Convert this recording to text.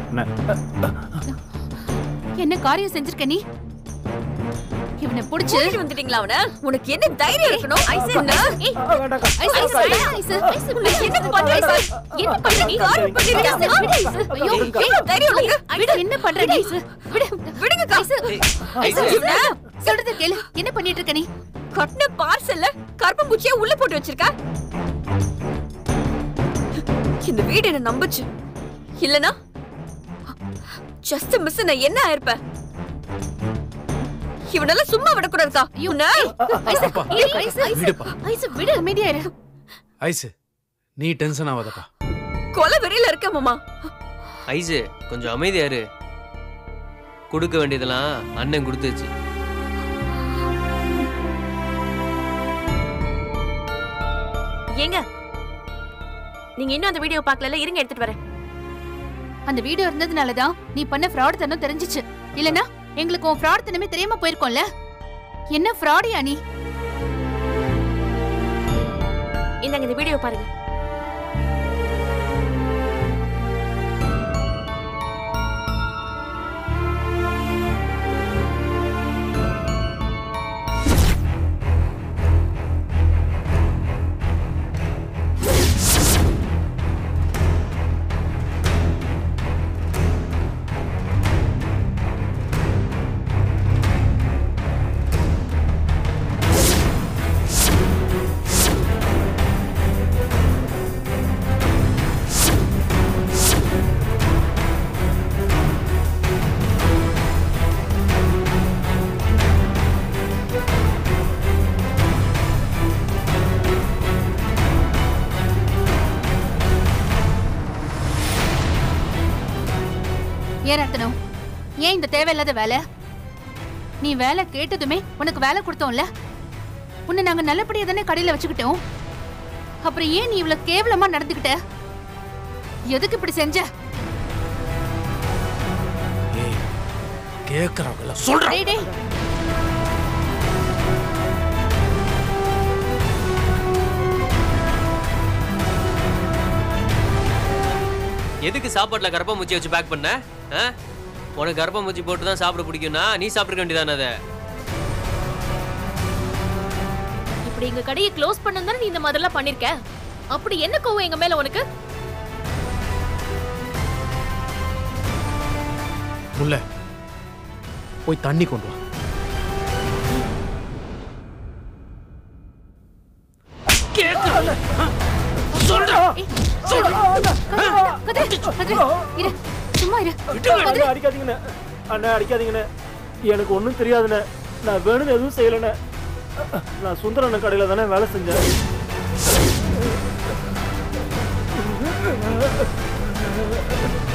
அண்ணே என்ன காரியம் செஞ்சிருக்க நீ இவனை புடிச்சு கூட்டிட்டு வந்துட்டீங்களா அவன உனக்கு என்ன தைரியம் இருக்கணும் ஐசு என்ன ஏய், ஆ, வேண்டாம்க்கா. ஐசு, ஐசு, ஐசு, ஐசு, ஐசு, உனக்கு என்ன பண்ற ஐசு? என்ன பண்ற நீ? காரியம் பண்ணிருக்க. விடு, விடு, ஐசு. ஐயோ, விடுங்கக்கா. ஏய், தைரியம் உனக்கு? விடு, என்ன பண்ற நீ? விடு. விடுங்கக்கா. ஐசு, ஐசு, இவனை சொல்றத கேளு என்ன பண்ணிட்டு இருக்க நீ கட்டின பார்சல்ல கருப்பம்பூச்சியை உள்ள போட்டு வச்சிருக்க இந்த வீடு என்ன நம்புச்சு இல்லனா ஜஸ்ட் மிஸ் நான் என்ன ஆயிருப்பேன் இவனெல்லாம் சும்மா விடக்கூடாதுக்கா இவன ஐசு, அப்பா, ஏய், ஐசு, ஐசு, விடுப்பா. ஐசு, விடு அமைதியா இரு ஐசு நீ டென்ஷன் ஆகாதப்பா கொலை வெறியில இருக்க மாமா ஐசு கொஞ்சம் அமைதியா இரு கொடுக்க வேண்டியதெல்லாம் அண்ணன் கொடுத்துச்சு ஏங்க நீங்க இன்னும் அந்த வீடியோ பார்க்கல இருங்க எடுத்துட்டு வரேன் அந்த வீடியோ இருந்ததுனாலதான் நீ பண்ண ஃப்ராட் தனம் தெரிஞ்சுச்சு இல்லனா எங்களுக்கு உன் ஃப்ராட் தனமே தெரியாம போயிருக்கோம்ல என்ன ஃப்ராடியா நீ இந்தாங்க இந்த வீடியோ பாருங்க ஏன் ரத்தனம் ஏன் இந்த தேவையில்லாத வேலை நீ வேலை கேட்டதுமே உனக்கு வேலை கொடுத்தோம்ல உன்னை நாங்க நல்லபடியா தானே கடையில வச்சுக்கிட்டோம் அப்புறம் ஏன் நீ இவ்வளவு கேவலமா நடந்துக்கிட்ட எதுக்கு இப்படி செஞ்ச ஏய் கேக்குறவங்கள சொல்ற டேய் டேய் எதுக்கு சாப்பாட்டுல கரப்பாம்பூச்சி வச்சு பேக் பண்ண ஆ? உனக்கு கரப்பாம்பூச்சி போட்டு தான் சாப்பிட பிடிக்கும்னா நீ சாப்பிட வேண்டியதானே அதை இப்படி எங்க கடையை க்ளோஸ் பண்ணணும் தானே நீ இந்த மாதிரிலாம் பண்ணிருக்க அப்படி என்ன கோவம் எங்க மேல உனக்கு முல்ல போய் தண்ணி கொண்டு வா கதிர், கதிர், இரு சும்மா இரு அண்ணே, அடிக்காதீங்கண்ணே அண்ணே அடிக்காதீங்கண்ணே எனக்கு ஒன்றும் தெரியாதுண்ணே நான் வேணும்னு எதுவும் செய்யலைண்ணே நான் சுந்தரண்ண கடையில் தானே வேலை செஞ்சேன்